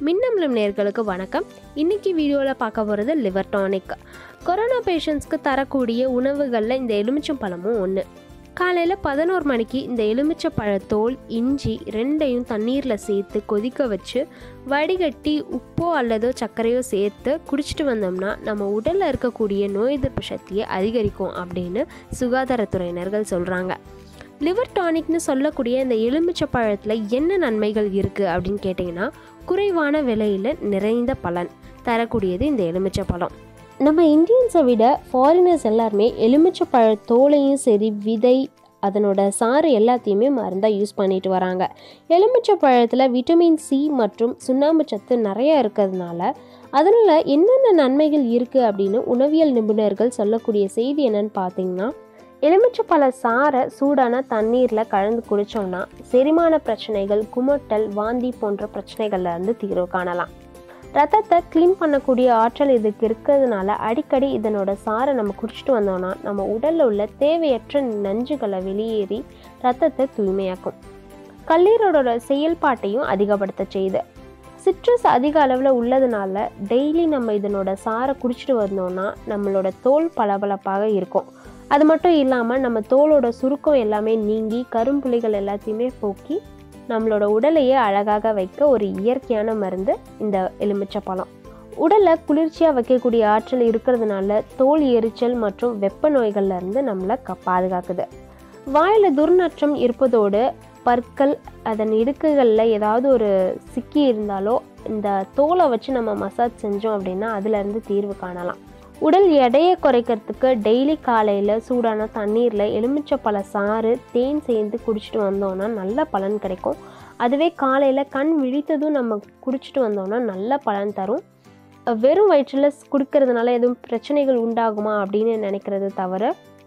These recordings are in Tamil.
மின்னம்பலம் நேர்களுக்கு வணக்கம் இன்னைக்கு வீடியோவில் பார்க்க போகிறது லிவர் டானிக் கொரோனா பேஷண்ட்ஸ்க்கு தரக்கூடிய உணவுகளில் இந்த எலுமிச்சம் பழமும் ஒன்று காலையில் பதினோரு மணிக்கு இந்த எலுமிச்சை பழத்தோல் இஞ்சி ரெண்டையும் தண்ணீரில் சேர்த்து கொதிக்க வச்சு வடிகட்டி உப்போ அல்லதோ சர்க்கரையோ சேர்த்து குடிச்சிட்டு வந்தோம்னா நம்ம உடலில் இருக்கக்கூடிய நோய் எதிர்ப்பு சக்தியை அதிகரிக்கும் அப்படின்னு சுகாதாரத்துறையினர்கள் சொல்கிறாங்க லிவர் டானிக்னு சொல்லக்கூடிய இந்த எலுமிச்சை பழத்தில் என்ன நன்மைகள் இருக்குது அப்படின்னு கேட்டிங்கன்னா குறைவான விலையில் நிறைந்த பலன் தரக்கூடியது இந்த எலுமிச்சை பழம் நம்ம இந்தியன்ஸை விட ஃபாரினர்ஸ் எல்லாருமே எலுமிச்சை பழ தோலையும் சரி விதை அதனோட சாறு எல்லாத்தையுமே மருந்தாக யூஸ் பண்ணிட்டு வராங்க எலுமிச்சை பழத்தில் விட்டமின் சி மற்றும் சுண்ணாம்பு சத்து நிறைய இருக்கிறதுனால அதனால் என்னென்ன நன்மைகள் இருக்குது அப்படின்னு உணவியல் நிபுணர்கள் சொல்லக்கூடிய செய்தி என்னன்னு பார்த்தீங்கன்னா எலுமிச்சை பழ சாறை சூடான தண்ணீரில் கலந்து குடித்தோம்னா செரிமான பிரச்சனைகள் குமட்டல் வாந்தி போன்ற பிரச்சனைகள்ல இருந்து தீர்வு காணலாம் ரத்தத்தை க்ளீன் பண்ணக்கூடிய ஆற்றல் இதுக்கு இருக்கிறதுனால அடிக்கடி இதனோட சாறை நம்ம குடிச்சிட்டு வந்தோம்னா நம்ம உடலில் உள்ள தேவையற்ற நஞ்சுகளை வெளியேறி ரத்தத்தை தூய்மையாக்கும் கல்லீரலோட செயல்பாட்டையும் அதிகப்படுத்த செய்யுது சிட்ரஸ் அதிக அளவில் உள்ளதுனால டெய்லி நம்ம இதனோட சாறை குடிச்சிட்டு வந்தோம்னா நம்மளோட தோல் பளபளப்பாக இருக்கும் அது மட்டும் இல்லாமல் நம்ம தோலோட சுருக்கம் எல்லாமே நீங்கி கரும்புள்ளிகள் எல்லாத்தையுமே போக்கி நம்மளோட உடலையே அழகாக வைக்க ஒரு இயற்கையான மருந்து இந்த எலுமிச்சை பழம் உடலை குளிர்ச்சியாக வைக்கக்கூடிய ஆற்றல் இருக்கிறதுனால தோல் எரிச்சல் மற்றும் வெப்ப நோய்கள்ல இருந்து நம்மளை க பாதுகாக்குது வாயில் துர்நாற்றம் இருப்பதோடு பற்கள் அதன் இடுக்குகளில் ஏதாவது ஒரு சிக்கி இருந்தாலோ இந்த தோலை வச்சு நம்ம மசாஜ் செஞ்சோம் அப்படின்னா அதுலேருந்து தீர்வு காணலாம் உடல் எடையை குறைக்கிறதுக்கு டெய்லி காலையில் சூடான தண்ணீரில் எலுமிச்சை பழ சாறு தேன் சேர்ந்து குடிச்சிட்டு வந்தோம்னா நல்ல பலன் கிடைக்கும் அதுவே காலையில் கண் விழித்ததும் நம்ம குடிச்சிட்டு வந்தோம்னா நல்ல பலன் தரும் வெறும் வயிற்றில் குடிக்கிறதுனால எதுவும் பிரச்சனைகள் உண்டாகுமா அப்படின்னு நினைக்கிறது தவிர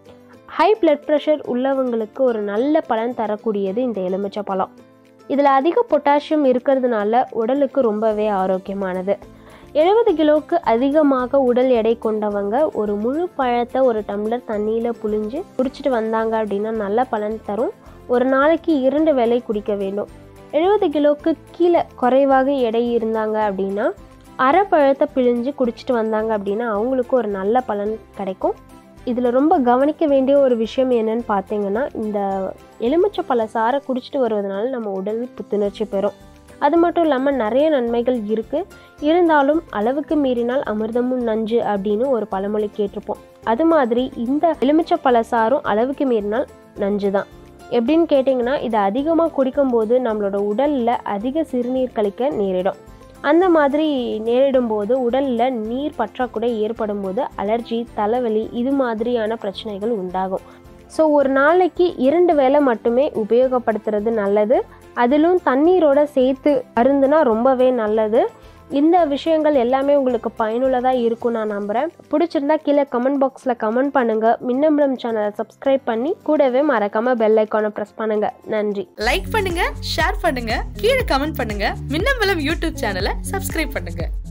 ஹை பிளட் ப்ரெஷர் உள்ளவங்களுக்கு ஒரு நல்ல பலன் தரக்கூடியது இந்த எலுமிச்சை பழம் இதில் அதிக பொட்டாசியம் இருக்கிறதுனால உடலுக்கு ரொம்பவே ஆரோக்கியமானது எழுபது கிலோவுக்கு அதிகமாக உடல் எடை கொண்டவங்க ஒரு முழு பழத்தை ஒரு டம்ளர் தண்ணியில் புழிஞ்சு குடிச்சிட்டு வந்தாங்க அப்படின்னா நல்ல பலன் தரும் ஒரு நாளைக்கு இரண்டு வேளை குடிக்க வேண்டும் எழுபது கிலோவுக்கு கீழே குறைவாக எடை இருந்தாங்க அப்படின்னா அரை பழத்தை பிழிஞ்சு குடிச்சிட்டு வந்தாங்க அப்படின்னா அவங்களுக்கு ஒரு நல்ல பலன் கிடைக்கும் இதில் ரொம்ப கவனிக்க வேண்டிய ஒரு விஷயம் என்னன்னு பார்த்தீங்கன்னா இந்த எலுமிச்சை பழ சாறை குடிச்சிட்டு வருவதனால நம்ம உடல் புத்துணர்ச்சி பெறும் அது மட்டும் இல்லாமல் நிறைய நன்மைகள் இருக்குது இருந்தாலும் அளவுக்கு மீறினால் அமிர்தமும் நஞ்சு அப்படின்னு ஒரு பழமொழி கேட்டிருப்போம் அது மாதிரி இந்த எலுமிச்சை பழ சாரும் அளவுக்கு மீறினால் நஞ்சு தான் எப்படின்னு கேட்டிங்கன்னா இதை அதிகமாக குடிக்கும்போது நம்மளோட உடலில் அதிக சிறுநீர் கழிக்க நேரிடும் அந்த மாதிரி நேரிடும் போது உடலில் நீர் பற்றாக்குறை ஏற்படும் போது அலர்ஜி தலைவலி இது மாதிரியான பிரச்சனைகள் உண்டாகும் ஸோ ஒரு நாளைக்கு இரண்டு வேளை மட்டுமே உபயோகப்படுத்துறது நல்லது அதிலும் தண்ணீரோட சேர்த்து அருந்துனா ரொம்பவே நல்லது இந்த விஷயங்கள் எல்லாமே உங்களுக்கு பயனுள்ளதாக இருக்கும் நான் நம்புகிறேன் பிடிச்சிருந்தா கீழே கமெண்ட் பாக்ஸில் கமெண்ட் பண்ணுங்கள் மின்னம்பலம் சேனலை சப்ஸ்கிரைப் பண்ணி கூடவே மறக்காமல் பெல் ஐக்கானை ப்ரெஸ் பண்ணுங்கள் நன்றி லைக் பண்ணுங்க ஷேர் பண்ணுங்க கீழே கமெண்ட் பண்ணுங்க மின்னம்பலம் யூடியூப் சேனலை சப்ஸ்கிரைப் பண்ணுங்க